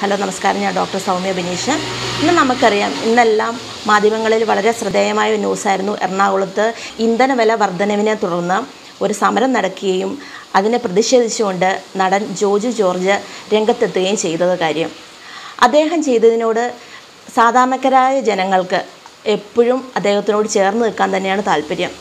hello നമസ്കാരം ഞാൻ doctor Soumya Bineesh ഇന്ന് നമുക്കറിയാം ഇന്നെല്ലാം മാധ്യമങ്ങളിൽ വളരെ ശ്രദ്ധേയമായ ഒരു ന്യൂസായിരുന്നു എറണാകുളത്ത് ഇന്ധന വില വർധനവിനെ തുടർന്ന് ഒരു സമരം നടക്കുകയും അതിനെ പ്രതിഷേധിച്ചുകൊണ്ട് നടൻ ജോജു ജോർജ് രംഗത്തെത്തുകയും ചെയ്തത് കാര്യം അദ്ദേഹം ചെയ്തതിനോട് സാധാരണക്കാരായ ജനങ്ങൾക്ക് എപ്പോഴും അദ്ദേഹത്തിനോട് ചേർന്ന് നിൽക്കാൻ തന്നെയാണ് താല്പര്യം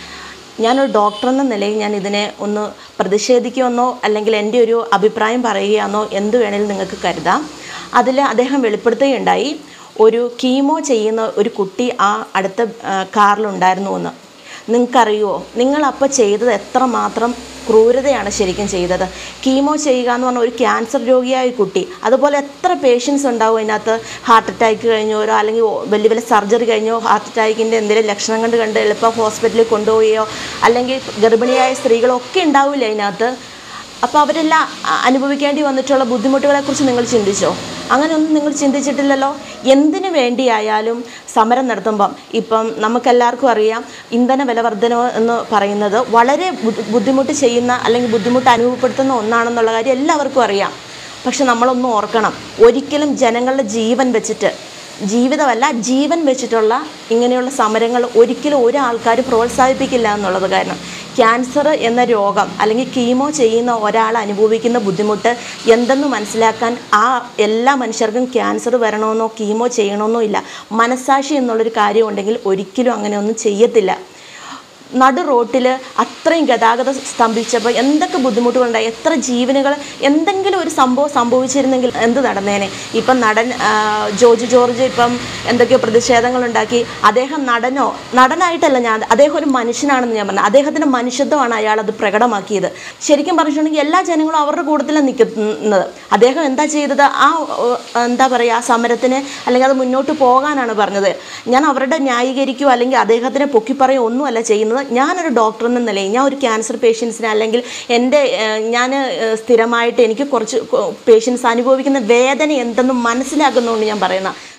ഞാനൊരു ഡോക്ടർ എന്ന നിലയിൽ ഞാൻ ഇതിനെ ഒന്ന് പ്രതിഷേധിക്കുമെന്നോ അല്ലെങ്കിൽ എൻ്റെ ഒരു അഭിപ്രായം പറയുകയാണെന്നോ എന്ത് വേണേലും നിങ്ങൾക്ക് കരുതാം അതിൽ അദ്ദേഹം വെളിപ്പെടുത്തുകയുണ്ടായി ഒരു കീമോ ചെയ്യുന്ന ഒരു കുട്ടി ആ അടുത്ത ആ, കാറിലുണ്ടായിരുന്നു എന്ന് നിങ്ങൾക്കറിയുമോ നിങ്ങളപ്പോൾ ചെയ്തത് എത്രമാത്രം ക്രൂരതയാണ് ശരിക്കും ചെയ്തത് കീമോ ചെയ്യുക എന്ന് പറഞ്ഞാൽ ഒരു ക്യാൻസർ രോഗിയായ ഒരു കുട്ടി അതുപോലെ എത്ര പേഷ്യൻസ് ഉണ്ടാവും അതിനകത്ത് ഹാർട്ട് അറ്റാക്ക് കഴിഞ്ഞോരോ അല്ലെങ്കിൽ വലിയ വലിയ സർജറി കഴിഞ്ഞോ ഹാർട്ട് അറ്റാക്കിൻ്റെ എന്തെങ്കിലും ലക്ഷണം കണ്ട് കണ്ട് എളുപ്പം ഹോസ്പിറ്റലിൽ കൊണ്ടുപോവുകയോ അല്ലെങ്കിൽ ഗർഭിണിയായ സ്ത്രീകളോ ഒക്കെ ഉണ്ടാവില്ലേ അതിനകത്ത് അപ്പോൾ അവരെല്ലാം അ- അനുഭവിക്കേണ്ടി വന്നിട്ടുള്ള ബുദ്ധിമുട്ടുകളെക്കുറിച്ച് നിങ്ങൾ ചിന്തിച്ചോ അങ്ങനെയൊന്നും നിങ്ങൾ ചിന്തിച്ചിട്ടില്ലല്ലോ എന്തിനു വേണ്ടിയായാലും സമരം നടത്തുമ്പം ഇപ്പം നമുക്കെല്ലാവർക്കും അറിയാം ഇന്ധന വില വർധനവ് എന്ന് പറയുന്നത് വളരെ ബുദ്ധി- ബുദ്ധിമുട്ട് ചെയ്യുന്ന അല്ലെങ്കിൽ ബുദ്ധിമുട്ട് അനുഭവപ്പെടുത്തുന്ന ഒന്നാണെന്നുള്ള കാര്യം എല്ലാവർക്കും അറിയാം പക്ഷെ നമ്മളൊന്ന് ഓർക്കണം ഒരിക്കലും ജനങ്ങളുടെ ജീവൻ വെച്ചിട്ട് ജീവിതമല്ല ജീവൻ വെച്ചിട്ടുള്ള ഇങ്ങനെയുള്ള സമരങ്ങൾ ഒരിക്കലും ഒരു ആൾക്കാർ പ്രോത്സാഹിപ്പിക്കില്ല എന്നുള്ളത് കാരണം ക്യാൻസർ എന്ന രോഗം അല്ലെങ്കിൽ കീമോ ചെയ്യുന്ന ഒരാൾ അനുഭവിക്കുന്ന ബുദ്ധിമുട്ട് എന്തെന്ന് മനസ്സിലാക്കാൻ ആ എല്ലാ മനുഷ്യർക്കും ക്യാൻസർ വരണമെന്നോ കീമോ ചെയ്യണമെന്നോ ഇല്ല മനസാക്ഷി എന്നുള്ളൊരു കാര്യം ഉണ്ടെങ്കിൽ ഒരിക്കലും അങ്ങനെയൊന്നും ചെയ്യത്തില്ല നടു റോട്ടിൽ അത്രയും ഗതാഗതം സ്തംഭിച്ചപ്പോൾ എന്തൊക്കെ ബുദ്ധിമുട്ടുകളുണ്ടായി എത്ര ജീവനുകൾ എന്തെങ്കിലും ഒരു സംഭവം സംഭവിച്ചിരുന്നെങ്കിൽ എന്ത് നടന്നേനെ ഇപ്പം നടൻ ആ, ജോർജ് ജോർജ് ഇപ്പം എന്തൊക്കെയോ പ്രതിഷേധങ്ങളുണ്ടാക്കി അദ്ദേഹം നടനോ നടനായിട്ടല്ല ഞാൻ അദ്ദേഹം ഒരു മനുഷ്യനാണെന്ന് ഞാൻ പറഞ്ഞത് അദ്ദേഹത്തിൻ്റെ മനുഷ്യത്വമാണ് അയാൾ അത് പ്രകടമാക്കിയത് ശരിക്കും പറഞ്ഞിട്ടുണ്ടെങ്കിൽ എല്ലാ ജനങ്ങളും അവരുടെ കൂട്ടത്തിലാണ് നിൽക്കുന്നത് അദ്ദേഹം എന്താ ചെയ്തത് ആ ഓ, എന്താ പറയുക ആ സമരത്തിന് അല്ലെങ്കിൽ അത് മുന്നോട്ട് പോകാനാണ് പറഞ്ഞത് ഞാൻ അവരുടെ ന്യായീകരിക്കുകയോ അല്ലെങ്കിൽ അദ്ദേഹത്തിനെ പൊക്കിപ്പറയോ ഒന്നുമല്ല ചെയ്യുന്നത് ഞാനൊരു ഡോക്ടർ എന്ന നിലയിൽ ഞാൻ ഒരു ക്യാൻസർ പേഷ്യൻസിനെ അല്ലെങ്കിൽ എൻ്റെ ഞാൻ സ്ഥിരമായിട്ട് എനിക്ക് കുറച്ച് പേഷ്യൻസ് അനുഭവിക്കുന്ന വേദന എന്തെന്ന് മനസ്സിലാക്കുന്നതുകൊണ്ട് ഞാൻ പറയുന്ന